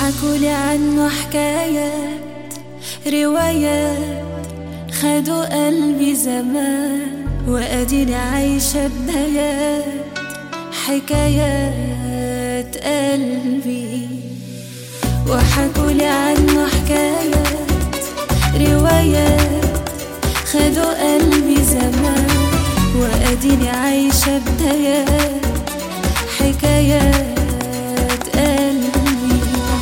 وحكولي عنه حكايات روايات خدوا قلبي زمان وأديني عايشة بدايات حكايات قلبي وحكولي عنه حكايات روايات خدوا قلبي زمان وأديني عايشة بدايات حكايات قلبي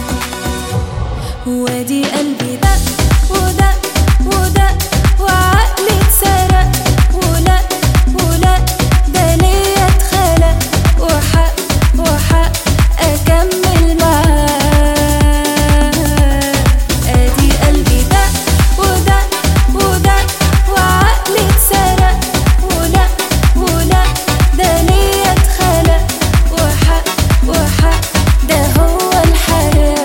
وادي قلبي دق ودق ودق وعقلي اتسرق ولا ولا ده ليا اتخلق وحق وحق اكمل معاه ادي قلبي دق ودق ودق وعقلي اتسرق ولا ولا ده ليا اتخلق وحق وحق ده هو الحياه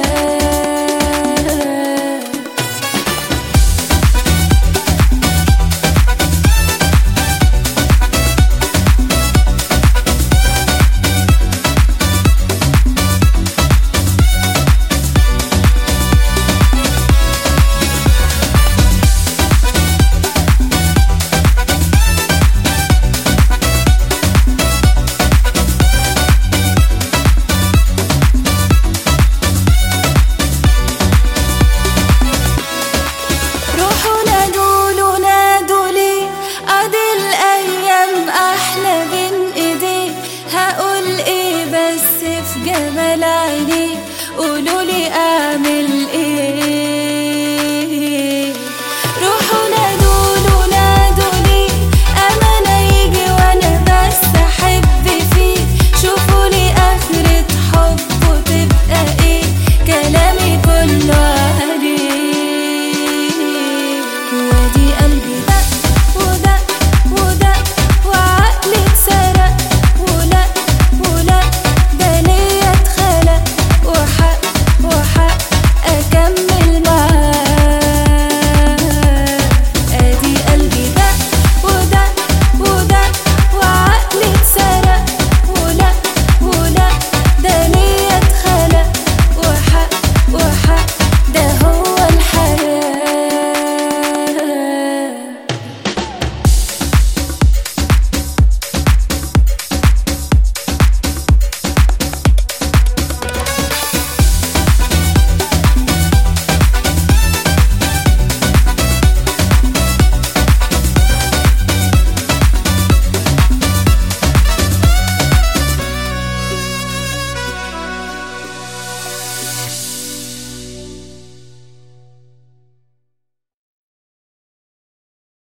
روحوا نادوا نادوا لي ادي الايام احلى بين ايدي هقول ايه بس في جمال عيني قولوا لي اعمل ايه